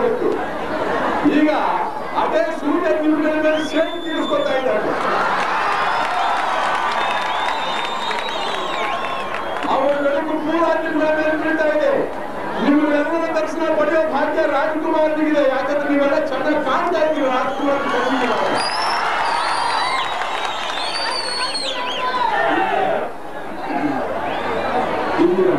ಹೋಗಿತ್ತು ಈಗ ಅದೇ ಸೂರ್ಯ ನಿಮ್ಗಳ ಮೇಲೆ ಸೇರಿ ತೀರಿಸ್ಕೊತಾ ಇದ್ದಾರೆ ಅವರ ಬೆಳಕು ಪೂರ ನಿಮ್ಮ ಮೇಲೆ ಬೀಳ್ತಾ ಇದೆ ನಿಮ್ಮೆಲ್ಲರ ದರ್ಶನ ಪಡೆಯೋ ಭಾಗ್ಯ ರಾಜ್ಕುಮಾರ್ಗಿದೆ ಯಾಕಂದ್ರೆ ನೀವೆಲ್ಲ ಚೆನ್ನಾಗಿ ಕಾಣ್ತಾ ಇದ್ದೀವಿ ರಾಜ್ಕುಮಾರ್ ಕಣ್ಣಿಗೆ. ಇಂದಿನ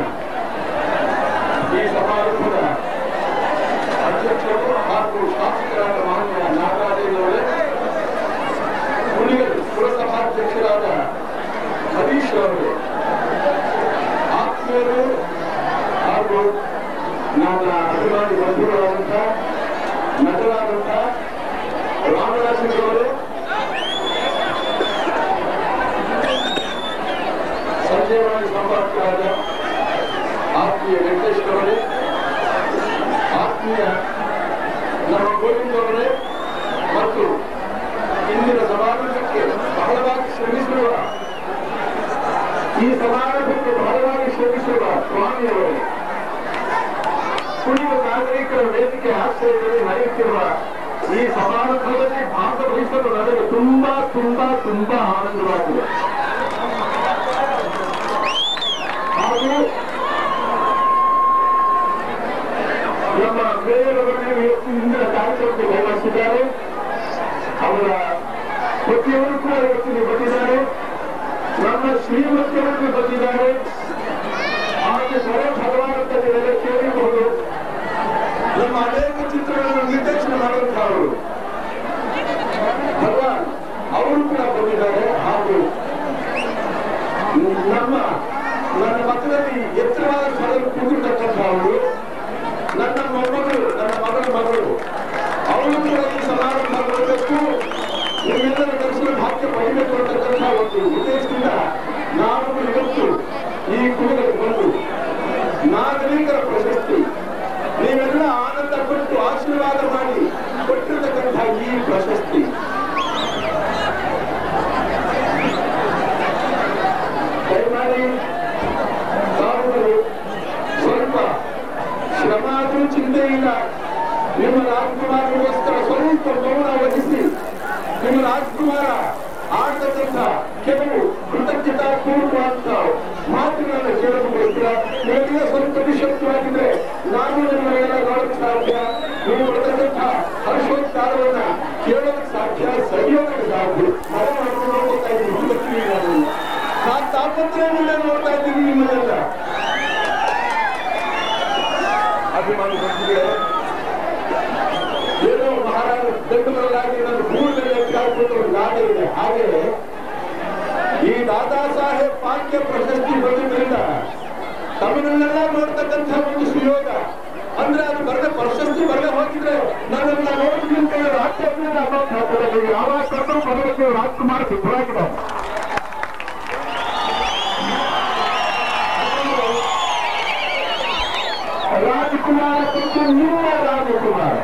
ಈ ಸಮಾರಂಭದ ಅಧ್ಯಕ್ಷರು ಹಾಗೂ ಶಾಸಕರಾದ ಮಾನ್ಯ ನಾಗಾದೇವಿಯವರೇ ಹುಲಿಗರು ಪುರಸಭಾಧ್ಯಕ್ಷರಾದ ಹರೀಶ್ ಅವರು ಆತ್ಮೀಯರು ಹಾಗೂ ನನ್ನ ಅಭಿಮಾನಿ ಬಂಧುಗಳಾದಂಥ ನಟರಾದಂಥ ರಾಮರಾಜ್ ಅವರು ಸಂಜಯವಾಣಿ ಸಂಪಾದಕರಾದ ಆತ್ಮೀಯ ವೆಂಕಟೇಶ್ ಅವರೇ ಆತ್ಮೀಯ ನಮ್ಮ ಗೋವಿಂದ ಅವರೇ ಮತ್ತು ಇಂದಿನ ಸಮಾರಂಭಕ್ಕೆ ಬಹಳವಾಗಿ ಶ್ರಮಿಸಿರುವ ಈ ಸಮಾರಂಭಕ್ಕೆ ಬಹಳವಾಗಿ ಶ್ರಮಿಸಿರುವ ಸ್ವಾಮಿಯವರೇ ಕುಡಿಯುವ ನಾಗರಿಕರ ವೇದಿಕೆ ಆಶ್ರಯದಲ್ಲಿ ನಡೆಯುತ್ತಿರುವ ಈ ಸಮಾರಂಭದಲ್ಲಿ ಭಾಗವಹಿಸಲು ನನಗೆ ತುಂಬಾ ತುಂಬಾ ತುಂಬಾ ಆನಂದವಾಗಿದೆ ಹಾಗೂ ನಮ್ಮ ಬೇರೆಯವರನ್ನು ಇವತ್ತಿನಿಂದ ಕಾರ್ಯಕ್ರಮಕ್ಕೆ ಭಾಗವಹಿಸಿದ್ದಾರೆ ಅವರ ಪತಿಯವರು ಕೂಡ ಇವತ್ತಿಗೆ ಬಂದಿದ್ದಾರೆ ನಮ್ಮ ಶ್ರೀಮತಿಯವರು ಬಂದಿದ್ದಾರೆ ಹಾಗೆ ಸ್ವರ ಭಗವಾನಂತ ನೀವೆಲ್ಲ ಕೇಳಿರಬಹುದು ನಮ್ಮ ಅನೇಕ ಚಿತ್ರಗಳನ್ನು ನಿರ್ದೇಶನ ಮಾಡುವಂತಹವರು ಭಗವಾನ್ ಅವರು ಕೂಡ ಬಂದಿದ್ದಾರೆ ಹಾಗೂ ನಮ್ಮ ನನ್ನ ಮಕ್ಕಳಲ್ಲಿ ಎತ್ತರವಾದ ಸ್ಥಳದಲ್ಲಿ ಕೂತಿರ್ತಕ್ಕಂಥವರು ನನ್ನ ಮೊಮ್ಮಗಳು ನನ್ನ ಮಗಳ ಮಗಳು ಅವಳು ಕೂಡ ಈ ಸಮಾರಂಭ ಬರಬೇಕು ನಿಮ್ಮೆಲ್ಲರ ದರ್ಶನ ಭಾಗ್ಯ ಪಡೆಯಬೇಕು ಅಂತಕ್ಕಂಥ ಒಂದು ಉದ್ದೇಶದಿಂದ ನಾವು ಇವತ್ತು ಈ ಕುಟುಂಬಕ್ಕೆ ಬಂದು ನಾಗರಿಕರ ಪ್ರಶಸ್ತಿ ನೀವೆಲ್ಲ ಆನಂದ ಪಟ್ಟು ಆಶೀರ್ವಾದ ಮಾಡಿ ಕೊಟ್ಟಿರ್ತಕ್ಕಂಥ ಈ ಪ್ರಶಸ್ತಿ ದಯಮಾಡಿ ತಾವುಗಳು ಸ್ವಲ್ಪ ಶ್ರಮ ಆದರೂ ಚಿಂತೆ ಇಲ್ಲ ನಿಮ್ಮ ರಾಜ್ಕುಮಾರಗೋಸ್ಕರ ಸ್ವಲ್ಪ ಗೌರವ ವಹಿಸಿ ನಿಮ್ಮ ರಾಜ್ಕುಮಾರ ಆಡ್ತಕ್ಕಂಥ ಕೆಲವು ಕೃತಜ್ಞತಾ ಪೂರ್ವವಾದಂತ ಮಾತುಗಳನ್ನು ಕೇಳಬಹುದಿಲ್ಲ ನಿಮಗೆ ಸ್ವಲ್ಪ ನಿಶಬ್ದವಾಗಿದ್ರೆ ನಾನು ನಿಮ್ಮನ್ನೆಲ್ಲ ನೋಡಕ್ಕೆ ಸಾಧ್ಯ ನೀವು ಬರ್ತಕ್ಕಂಥ ಹರ್ಷೋಚ್ಚಾರವನ್ನ ಕೇಳೋದಕ್ಕೆ ಸಾಧ್ಯ ಸರಿಯೋದಕ್ಕೆ ಸಾಧ್ಯ ಮನೆ ಮಾಡ್ಕೊಂಡು ಹೋಗ್ತಾ ಇದ್ದೀನಿ ಮುಂದಕ್ಕೆ ನಾನು ನಾನು ತಾಪತ್ರಯದಿಂದ ನೋಡ್ತಾ ಇದ್ದೀನಿ ನಿಮ್ಮನ್ನೆಲ್ಲ ಅಭಿಮಾನಿ ಬಂಧುಗಳೇ ಏನೋ ಮಹಾರಾಜ ದೊಡ್ಡವರಲ್ಲಾಗಿ ನನ್ನ ಭೂಮಿಯಲ್ಲಿ ಕಾಲ್ಕೊಂಡು ಒಂದು ಗಾದೆ ಇದೆ ಹಾಗೆ ಈ ದಾದಾ ಸಾಹೇಬ್ ಪಾಂಡ್ಯ ಪ್ರಶಸ್ತಿ ಬಂದಿದ್ದರಿಂದ ತಮ್ಮನ್ನೆಲ್ಲ ನೋಡ್ತಕ್ಕಂಥ ಒಂದು ಸುಯೋಗ ಅಂದ್ರೆ ಅದು ಬರದೆ ಪ್ರಶಸ್ತಿ ಬರದೆ ಹೋಗಿದ್ರೆ ನನ್ನನ್ನ ನೋಡಿದಂತೆ ರಾಜ್ಯದಿಂದ ಯಾವಾಗ ಕರ್ಕೊಂಡು ಬರಬೇಕು ರಾಜ್ಕುಮಾರ್ ಸಿದ್ಧವಾಗಿದ್ದಾರೆ ರಾಜಕುಮಾರ ಮತ್ತು ನಿಮ್ಮ ರಾಜಕುಮಾರ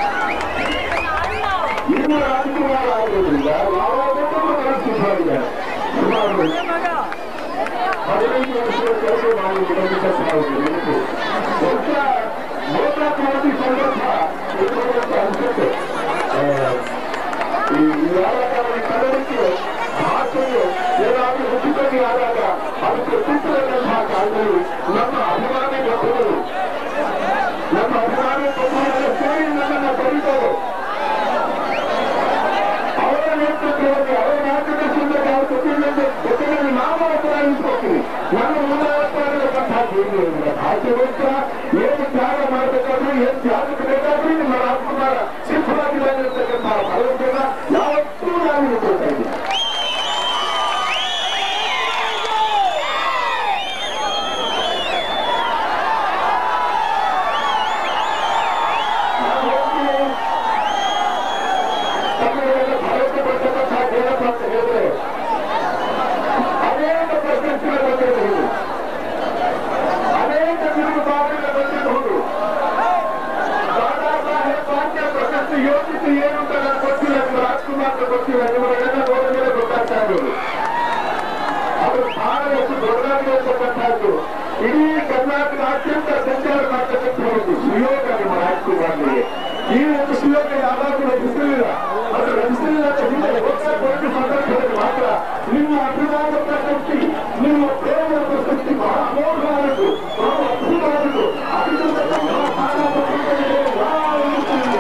ನಿಮ್ಮ ರಾಜಕುಮಾರ ಆಗೋದ್ರಿಂದ ಯಾವಾಗಲೂ ಸಿದ್ಧವಾಗಿದ್ದಾರೆ ಸುಮಾರು ಹದಿನೈದು ವರ್ಷಗಳ ಕೆಲಸ ನಾವು ಕೆಲಸ ಮಾಡುವುದು ಬಹುಶಃ ಮೋಟ ಕ್ರಾಂತಿ ಸಂದರ್ಭ ಇರುವಂತ ಅನ್ಸುತ್ತೆ ಆ, ಈ ಯಾವಾಗ ಅವರ ಕನ್ನಡಕ್ಕೆ ಭಾಷೆಯು ಏನಾದರೂ ಹೆಚ್ಚುಕಮ್ಮಿ ಆದಾಗ ಅದಕ್ಕೆ ಸೂಕ್ತವಾದಂತಹ ಕಾಲದಲ್ಲಿ ನಮ್ಮ ಅಭಿಮಾನಿ ಬಂಧುಗಳು ನಮ್ಮ ಅಭಿಮಾನಿ ಬಂಧುಗಳೆಲ್ಲ ಸೇರಿ ನನ್ನನ್ನು ಕರೀತಾರೆ ಅವರ ನೇತೃತ್ವದಲ್ಲಿ ಅವರ ಮಾರ್ಗದರ್ಶನದ ಯಾವ ಜೊತೆಯಲ್ಲಿ ಜೊತೆಯಲ್ಲಿ ನಾವು ಹತ್ರ ನಿಂತ್ಕೊಳ್ತೀವಿ ನನ್ನ ಮುಂದಾಗ್ತಕ್ಕಂತಹ ಭಾಷೆಗೋಸ್ಕರ ಏನು ತ್ಯಾಗ ಮಾಡಬೇಕಾದ್ರೂ ಏನು ತ್ಯಾಗಕ್ಕೆ ಬೇಕಾದ್ರೂ ನಿಮ್ಮ ರಾಜ್ಕುಮಾರ ಸಿದ್ಧವಾಗಿರ್ತಕ್ಕಂತಹ ಭರವಸೆನ ಯಾವತ್ತೂ ನಾನು ನಿಂತ್ಕೊಳ್ತಾ ಇದ್ದೀನಿ ನಾನು ಹೋಗ್ತೀನಿ ತಮಿಳಿನಲ್ಲಿ ಭರವಸೆ ಪಡ್ತಕ್ಕಂತಹ ಏನಪ್ಪ ಅಂತ ಹೇಳಿದ್ರೆ ಅನೇಕ ಪ್ರಶಸ್ತಿಗಳು ಬಂದಿರಬಹುದು ಅನೇಕ ತಿರುಗುಬಾವುಗಳು ಬಂದಿರಬಹುದು ದಾದಾ ಸಾಹೇಬ್ ಪಾಂಡ್ಯ ಪ್ರಶಸ್ತಿ ಯೋಚಿಸಿ ಏನು ಅಂತ ನನಗೆ ಗೊತ್ತಿಲ್ಲ ನಿಮ್ಮ ರಾಜ್ಕುಮಾರ್ ಗೊತ್ತಿಲ್ಲ ನಿಮ್ಮನ್ನೆಲ್ಲ ನೋಡಿದ ಮೇಲೆ ಗೊತ್ತಾಗ್ತಾ ಇರೋದು ಅದು ಬಹಳ ಎಷ್ಟು ದೊಡ್ಡದಾಗಿರತಕ್ಕಂಥದ್ದು ಇಡೀ ಕರ್ನಾಟಕ ಅತ್ಯಂತ ಸಂಚಾರ ಮಾಡ್ತಕ್ಕಂಥ ಒಂದು ಸುಯೋಗ ನಿಮ್ಮ ರಾಜ್ಕುಮಾರ್ಗೆ ಈ ಒಂದು ಶ್ಲೋಕ ಯಾವಾಗಲೂ ರಚಿಸಲಿಲ್ಲ ಅದು ರಚಿಸಲಿಲ್ಲ ಅಂತ ಹಿಂದೆ ಒಟ್ಟಾಗಿ ಸಂದರ್ಭದಲ್ಲಿ ಮಾತ್ರ ನಿಮ್ಮ ಅಭಿಮಾನ ಪ್ರಶಸ್ತಿ ನಿಮ್ಮ ಪ್ರೇಮದ ಪ್ರಶಸ್ತಿ ಬಹಳ ಅಮೋಘವಾದದ್ದು ಬಹಳ ಅದ್ಭುತವಾದದ್ದು ಅದಕ್ಕಿಂತ ಬಹಳ ಕಾಲ ಪ್ರಪಂಚದಲ್ಲಿ ಯಾವ ರೀತಿಯಿಲ್ಲ.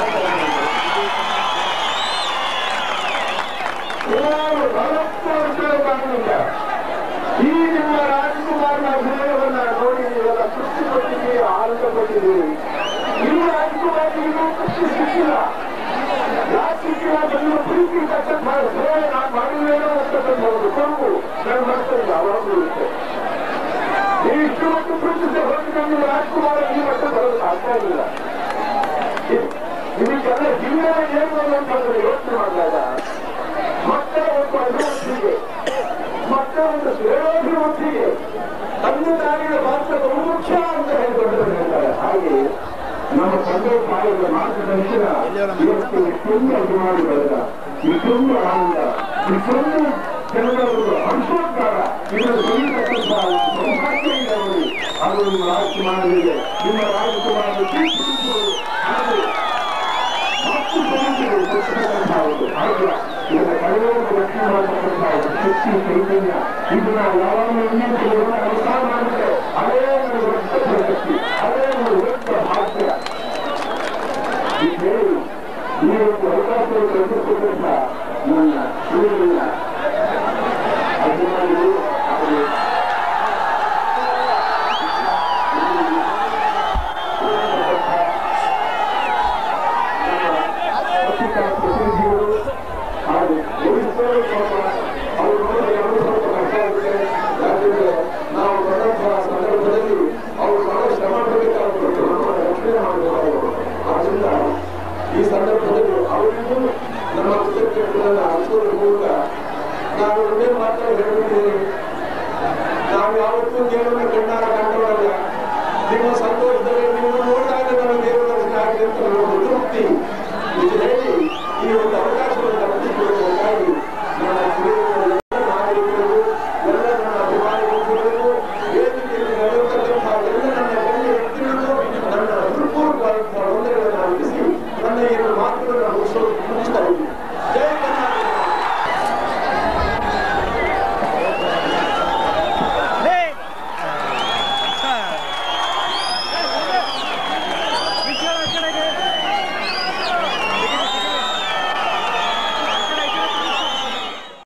ಸುಮಾರು ನಲವತ್ತು ವರ್ಷಗಳ ಕಾಲದಿಂದ ಈ ನಿಮ್ಮ ರಾಜಕುಮಾರನ ಅಭಿನಯವನ್ನ ನೋಡಿ ನೀವೆಲ್ಲ ತೃಪ್ತಿ ಪಟ್ಟಿದ್ದೀರಿ ಆನಂದ ಪಟ್ಟಿದ್ದೀರಿ ನಿಮ್ಮ ರಾಜಕುಮಾರಿಗೂ ತೃಪ್ತಿ ಸಿಕ್ಕಿಲ್ಲ ಯಾಕೆ ಸಿಕ್ಕಿಲ್ಲ ಅಂತ ನಿಮ್ಮ ಪ್ರೀತಿ ತಕ್ಕಂತ ಸೇವೆ ನಾನು ಮಾಡಿದ್ದೇನೋ ಅಂತಕ್ಕಂಥ ಒಂದು ಕೊರಗು ನನ್ನ ಮನಸ್ಸಲ್ಲಿ ಯಾವಾಗಲೂ ಇರುತ್ತೆ ನೀವು ಇಷ್ಟು ಮಟ್ಟು ಪ್ರೀತಿಸಿ ಹೊರಟಿದ ನಿಮ್ಮ ರಾಜಕುಮಾರ ಈ ಮಟ್ಟ ಬರಲು ಸಾಧ್ಯ ಇಲ್ಲ ಇದಕ್ಕೆಲ್ಲ ಹಿನ್ನೆಲೆ ಏನು ಅಂತಂದ್ರೆ ಯೋಚನೆ ಮಾಡಿದಾಗ ಮಕ್ಕಳ ಒಂದು ಅಭಿವೃದ್ಧಿಗೆ ಮಕ್ಕಳ ಒಂದು ಶ್ರೇಯೋಭಿವೃದ್ಧಿಗೆ ತಂದೆ ತಾಯಿಗಳ ಪಾತ್ರ ಬಹುಮುಖ್ಯ ಅಂತ ಹೇಳಿಕೊಂಡು ಹೇಳ್ತಾರೆ ಹಾಗೆ ನಮ್ಮ ತಂದೆ ತಾಯಿಗಳ ಮಾರ್ಗದರ್ಶನ ಇವತ್ತು ಇಷ್ಟೊಂದು ಅಭಿಮಾನಿ ಬೆಳೆದ ಇಷ್ಟೊಂದು ಆನಂದ ಇಷ್ಟೊಂದು ಜನರ ಒಂದು ಹರ್ಷೋದ್ಗಾರ ಇದನ್ನು ಬೆಳೀತಕ್ಕಂಥ ಒಂದು ಸೌಭಾಗ್ಯ ಇದೆ ನೋಡಿ ಅದು ನಿಮ್ಮ ರಾಜಕುಮಾರರಿಗೆ ನಿಮ್ಮ ರಾಜಕುಮಾರರು ಕೀರ್ತಿಸುವುದು ಹಾಗೂ ಮತ್ತು ಸಮಸ್ಯೆಗಳು ಕೊಟ್ಟಿರತಕ್ಕಂಥ ಒಂದು ಭಾಗ್ಯ ಇದರ ಕಳೆಯೋದು ರಕ್ಷಣೆ ಮಾಡತಕ್ಕಂಥ ಒಂದು ಶಕ್ತಿ ಚೈತನ್ಯ ಇದು ನಾವು ಯಾವಾಗಲೂ ಇನ್ನೊಂದು ಅನುಸಾರ ಮಾಡಿದ್ರೆ ಅದೇ ಒಂದು ದೊಡ್ಡ ಪ್ರಶಸ್ತಿ ಅದೇ ಒಂದು ದೊಡ್ಡ ಭಾಗ್ಯ ಈ ಹೇಳಿ ಈ ಒಂದು ಅವಕಾಶವನ್ನು ಕಲ್ಪಿಸಿದಂತ ನನ್ನ ಹಿರಿಯ ಅಭಿಮಾನಿಗಳು ಹಾಗೂ ಪತ್ರಿಕಾ ಪ್ರತಿನಿಧಿಗಳು ಹಾಗೂ ಪೊಲೀಸರು ಸ್ವಲ್ಪ ಅವರು ನೋಡಿ ಅವರು ಸ್ವಲ್ಪ ಕಷ್ಟ ಆಗುತ್ತೆ ಯಾಕಂದ್ರೆ ನಾವು ಬಂದಂತಹ ಸಂದರ್ಭದಲ್ಲಿ ಅವರು ಬಹಳ ಶ್ರಮ ಪಡಬೇಕಾಗುತ್ತೆ ನಮ್ಮನ್ನು ರಕ್ಷಣೆ ಮಾಡಬೇಕಾಗುತ್ತೆ ಆದ್ರಿಂದ ಈ ಸಂದರ್ಭದಲ್ಲಿ ಅವರಿಗೂ ನಮ್ಮ ಕೃತಜ್ಞತೆಗಳನ್ನು ಹಂಚುವುದರ ಮೂಲಕ ನಾವು ಒಂದೇ ಮಾತ್ರ ಹೇಳಿದ್ದೇವೆ ನಾವು ಯಾವತ್ತೂ ದೇವರನ್ನ ಕಣ್ಣಾರ ಕಂಡವರಲ್ಲ ನಿಮ್ಮ ಸಂತೋಷದಲ್ಲಿ ನೀವು ನೋಡಿದಾಗ ನಮ್ಮ ದೇವರ ದರ್ಶನ ಆಗಿದೆ ಅಂತ ಹೇಳುವುದು ತೃಪ್ತಿ